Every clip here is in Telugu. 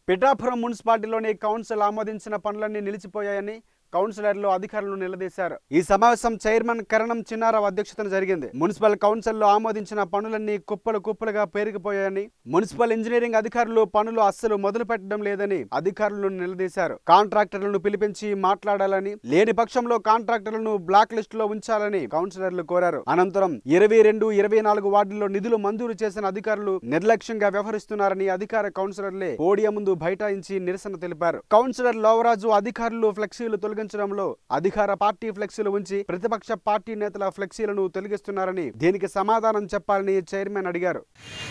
పిఠాపురం మున్సిపాలిటీలోని కౌన్సిల్ ఆమోదించిన పనులన్నీ నిలిచిపోయాయని కౌన్సిలర్లు అధికారులను నిలదీశారు ఈ సమావేశం చైర్మన్ కరణం చిన్నారావు అధ్యక్షతన జరిగింది మున్సిపల్ కౌన్సిల్లో ఆమోదించిన పనులన్నీ కుప్పలు కుప్పలుగా పేరుకుపోయాయని మున్సిపల్ ఇంజనీరింగ్ అధికారులు పనులు అస్సలు మొదలు పెట్టడం లేదని అధికారులను నిలదీశారు కాంట్రాక్టర్లను పిలిపించి మాట్లాడాలని లేని పక్షంలో కాంట్రాక్టర్లను బ్లాక్ లిస్ట్ లో ఉంచాలని కౌన్సిలర్లు కోరారు అనంతరం ఇరవై రెండు ఇరవై నాలుగు వార్డుల్లో నిధులు మంజూరు చేసిన అధికారులు నిర్లక్ష్యంగా వ్యవహరిస్తున్నారని అధికార కౌన్సిలర్లే పోడియం ముందు బైఠాయించి నిరసన తెలిపారు కౌన్సిలర్ లోవరాజు అధికారులు ఫ్లెక్సీలు తొలగించడంలో అధికార పార్టీ ఫ్లెక్సీలు ఉంచి ప్రతిపక్ష పార్టీ నేతల ఫ్లెక్సీలను తొలగిస్తున్నారని దీనికి సమాధానం చెప్పాలని చైర్మన్ అడిగారు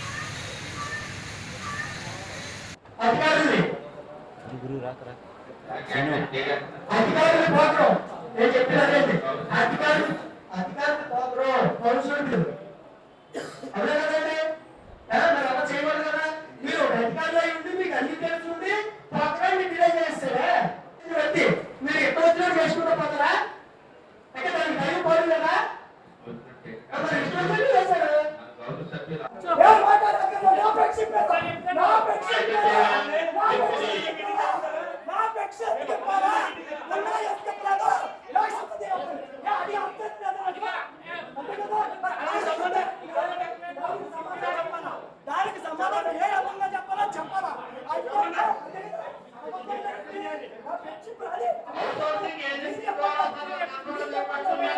అధికారుల్ని గురువు రాక రాక అధికారులు పోకరం నేను చెప్పినదేంటి అధికారులు అధికారులు పోకరం కౌన్సిలర్లు అదే కదండి ఏ, మరి అలా చేయకూడదు కదా మీరు ఒక అధికారులు అయి ఉండి మీకు అన్ని తెలుసుండి పోకరాన్ని డిలే చేస్తారే ఇది బట్టి మీరు ఎక్కడ వచ్చినా చేసుకుంటూ పోతారా అంటే దానికి టైం పోదు కదా ఆ, మరి ఇష్టం వచ్చినట్టు చేస్తారు ఏం మాట్లాడకండి, నా ఫ్లెక్సీ పెడతా. నా ఫ్లెక్సీ పెడతా. నా ఫ్లెక్సీ పెడతా. నా ఫ్లెక్సీ ఎత్తుకెళ్ళాలా? నన్ను ఎత్తుకెళ్ళాలా? నా సంగతి ఏమిటి? ఏ, అది అంతే కదా, అది కదా. అంతే కదా? దానికి సమాధానం- దానికి సమాధానం చెప్పాలా? దానికి సమాధానం ఏ రకంగా చెప్పాలో చెప్పాలా అయితే అంతే కదా? నా ఫ్లెక్సీ పెడతాది. ఇది చెప్పాలా? ఇది చెప్పాలా?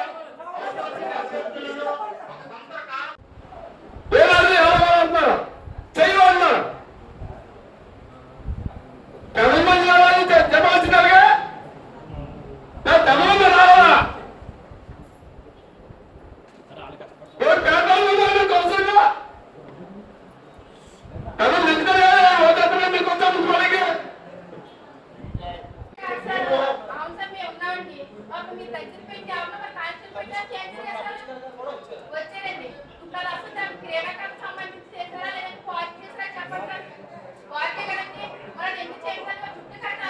వేలాది ఎవరు చేయమన్నారు తెలంగాణ రావాలి చెప్పాల్సినారుగా తెలంగాణ రావాలా ఎవరు పేదలు కౌన్సిల్గా తెలంగాణ ఎందుకంటే ఓటేస్తున్నా మీకు వచ్చా ముఖ్యమంత్రికి అవును సార్ మేము ఉన్నామండి ఒక మీరు దగ్గర పెట్టి అవును మరి కాన్స్టల్ పెట్టా చేంజ్ చేస్తారు వచ్చారండి ఇంకా అసలు దాని క్రీడాకాలకు సంబంధించి చేస్తారా లేదంటే పార్టీ చేస్తారా చెప్పండి సార్ పార్టీ కదండి మరి ఎందుకు చేయాలి చుట్టూ కట్ట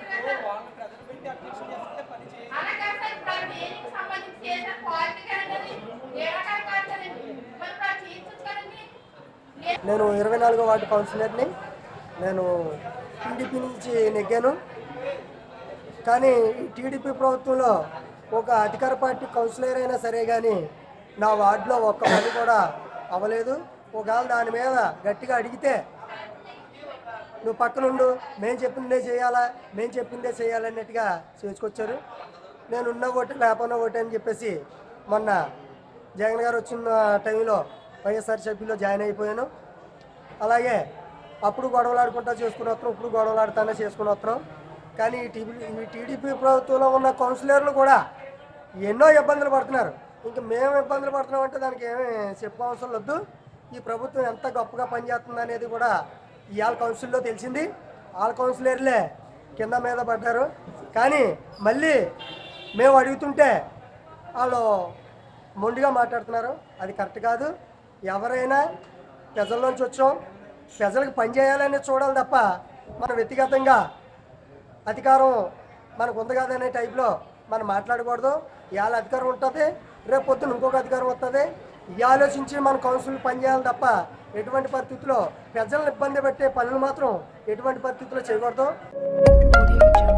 అలా కాదు సార్ ఇప్పుడు ఆ దేనికి సంబంధించి చేశారు పార్టీ కదండి క్రీడాకారు కాదు కదండి మరి ఇప్పుడు అది చేయించచ్చు కదండి లేదు నేను ఇరవై నాలుగో వార్డు కౌన్సిలర్ని నేను టీడీపీ నుంచి నెగ్గాను కానీ ఈ టీడీపీ ప్రభుత్వంలో ఒక అధికార పార్టీ కౌన్సిలర్ అయినా సరే కానీ నా వార్డులో ఒక్క పని కూడా అవ్వలేదు ఒకవేళ దాని మీద గట్టిగా అడిగితే నువ్వు పక్కనుండు మేము చెప్పిందే చేయాలా మేము చెప్పిందే చేయాలన్నట్టుగా చేసుకొచ్చారు నేను ఉన్న ఓటు లేకపోయినా ఓటు అని చెప్పేసి మొన్న జగన్ గారు వచ్చిన టైంలో వైఎస్ఆర్ సభ్యులో జాయిన్ అయిపోయాను అలాగే అప్పుడు గొడవలు ఆడుకుంటా చేసుకుని వస్తున్నాం ఇప్పుడు గొడవలు ఆడుతానే చేసుకుని వస్తున్నాం కానీ ఈ టీడీ ఈ టీడీపీ ప్రభుత్వంలో ఉన్న కౌన్సిలర్లు కూడా ఎన్నో ఇబ్బందులు పడుతున్నారు ఇంకా మేము ఇబ్బందులు పడుతున్నాం అంటే దానికి ఏమీ చెప్పవసరం వద్దు ఈ ప్రభుత్వం ఎంత గొప్పగా పనిచేస్తుంది అనేది కూడా ఇవాళ కౌన్సిల్లో తెలిసింది వాళ్ళ కౌన్సిలర్లే కింద మీద పడ్డారు కానీ మళ్ళీ మేము అడుగుతుంటే వాళ్ళు మొండిగా మాట్లాడుతున్నారు అది కరెక్ట్ కాదు ఎవరైనా ప్రజల్లోంచి వచ్చాం ప్రజలకు పనిచేయాలని చూడాలి తప్ప మనం వ్యక్తిగతంగా అధికారం మనకు ఉంది కదనే టైప్లో మనం మాట్లాడకూడదు ఇవాళ అధికారం ఉంటుంది రేపు పొద్దున ఇంకొక అధికారం వస్తుంది ఈ ఆలోచించి మన కౌన్సిల్ పనిచేయాలి తప్ప ఎటువంటి పరిస్థితుల్లో ప్రజలను ఇబ్బంది పెట్టే పనులు మాత్రం ఎటువంటి పరిస్థితుల్లో చేయకూడదు Audio Jungle.